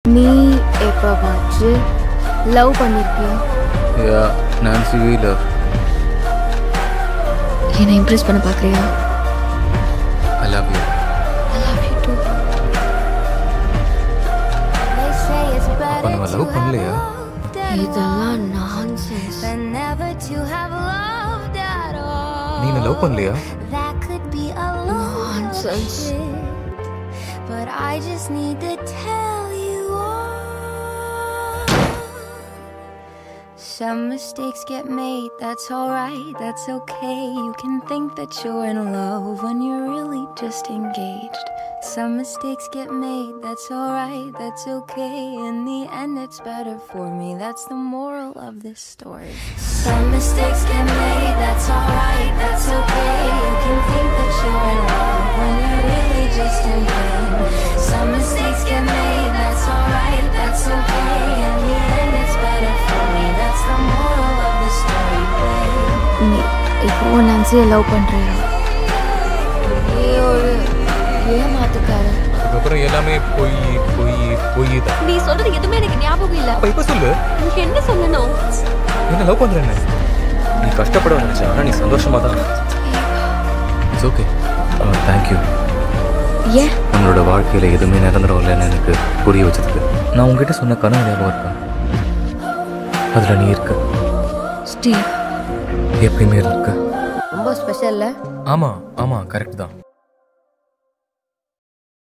நீ எப்பவாச்சு லவ் பண்ணிருக்கியா யா நான்சி வீலர் என்னை இம்ப்ரெஸ் பண்ண பார்க்குறியா I love you I love you too அப்போ நம்ம லவ் பண்ணலையா இதெல்லாம் நான்சென்ஸ் நீ என்ன லவ் பண்ணலையா nonsense But I just need to tell you all. Some mistakes get made, that's alright, that's okay. You can think that you're in love when you're really just engaged. Some mistakes get made, that's alright, that's okay. In the end, it's better for me, that's the moral of this story. Some mistakes get made, that's alright, that's okay. You can think that you're in love when you're really just in pain. Some mistakes get made, that's alright, that's okay. In the end, it's better for me, that's the moral of the story, babe. நீ இப்போ நான்சியை love பண்ணுறியா நீ ஒரு ஏமாத்துக்காரன் அதுக்கப்புறம் எல்லாமே பொய் பொய் பொய் தான் நீ சொல்றது எதுவுமே எனக்கு ஞாபகம் இல்ல அப்போ இப்போ சொல்லு நீ என்ன சொல்லணும் என்ன லவ் பண்ணுறேன்னு நீ கஷ்டப்பட நினச்ச ஆனால் நீ சந்தோஷமாக தான் இட்ஸ் ஓகே தேங்க்யூ ஏன் நம்மளோட வாழ்க்கையில் எதுவுமே நிரந்தரம் இல்லைன்னு எனக்கு புரிய வச்சதுக்கு நான் உங்ககிட்ட சொன்ன கனவு ஞாபகம் இருக்கேன் அதில் நீ இருக்க ஸ்டீவ் எப்பயுமே இருக்க ரொம்ப ஸ்பெஷல்ல ஆமாம் ஆமாம் கரெக்ட் தான்